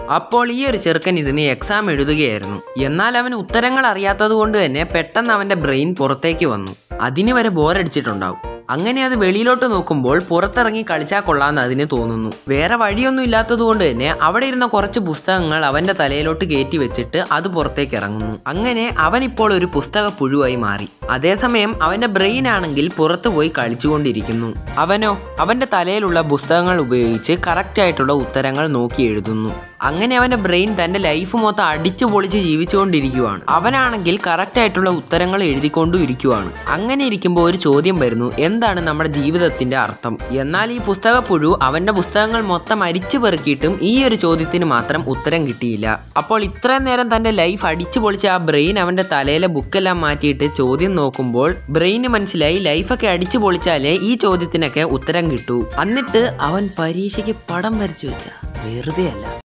അപ്പോൾ ഈ ഒരു ചെറുക്കൻ ഇരുന്ന് എക്സാം എഴുതുകയായിരുന്നു എന്നാൽ അവന് ഉത്തരങ്ങൾ അറിയാത്തത് കൊണ്ട് തന്നെ പെട്ടെന്ന് അവന്റെ ബ്രെയിൻ പുറത്തേക്ക് വന്നു അതിന് വരെ ബോറടിച്ചിട്ടുണ്ടാവും അങ്ങനെ അത് വെളിയിലോട്ട് നോക്കുമ്പോൾ പുറത്തിറങ്ങി കളിച്ചാൽ കൊള്ളാന്ന് അതിന് തോന്നുന്നു വേറെ വഴിയൊന്നും ഇല്ലാത്തത് കൊണ്ട് തന്നെ അവിടെ ഇരുന്ന കുറച്ച് പുസ്തകങ്ങൾ അവന്റെ തലയിലോട്ട് കയറ്റി വെച്ചിട്ട് അത് പുറത്തേക്ക് ഇറങ്ങുന്നു അങ്ങനെ അവൻ ഇപ്പോൾ ഒരു പുസ്തക പുഴുവായി മാറി അതേസമയം അവന്റെ ബ്രെയിൻ ആണെങ്കിൽ പുറത്തു പോയി കളിച്ചുകൊണ്ടിരിക്കുന്നു അവനോ അവന്റെ തലയിലുള്ള പുസ്തകങ്ങൾ ഉപയോഗിച്ച് കറക്റ്റ് ആയിട്ടുള്ള ഉത്തരങ്ങൾ നോക്കി എഴുതുന്നു അങ്ങനെ അവന്റെ ബ്രെയിൻ തന്റെ ലൈഫ് മൊത്തം അടിച്ചു പൊളിച്ച് ജീവിച്ചുകൊണ്ടിരിക്കുവാണ് അവനാണെങ്കിൽ കറക്റ്റ് ആയിട്ടുള്ള ഉത്തരങ്ങൾ എഴുതിക്കൊണ്ടും ഇരിക്കുവാണ് അങ്ങനെ ഇരിക്കുമ്പോൾ ഒരു ചോദ്യം വരുന്നു എന്താണ് നമ്മുടെ ജീവിതത്തിന്റെ അർത്ഥം എന്നാൽ ഈ പുസ്തകപ്പുഴു അവന്റെ പുസ്തകങ്ങൾ മൊത്തം അരിച്ചു പെറുക്കിയിട്ടും ഈ ഒരു ചോദ്യത്തിന് മാത്രം ഉത്തരം കിട്ടിയില്ല അപ്പോൾ ഇത്രയും നേരം തന്റെ ലൈഫ് അടിച്ചു പൊളിച്ച ആ ബ്രെയിൻ അവന്റെ തലയിലെ ബുക്കെല്ലാം മാറ്റിയിട്ട് ചോദ്യം നോക്കുമ്പോൾ ബ്രെയിന് മനസ്സിലായി ലൈഫൊക്കെ അടിച്ചു പൊളിച്ചാലേ ഈ ചോദ്യത്തിനൊക്കെ ഉത്തരം കിട്ടൂ എന്നിട്ട് അവൻ പരീക്ഷയ്ക്ക് പടം വരച്ചു വെച്ച വെറുതെ അല്ല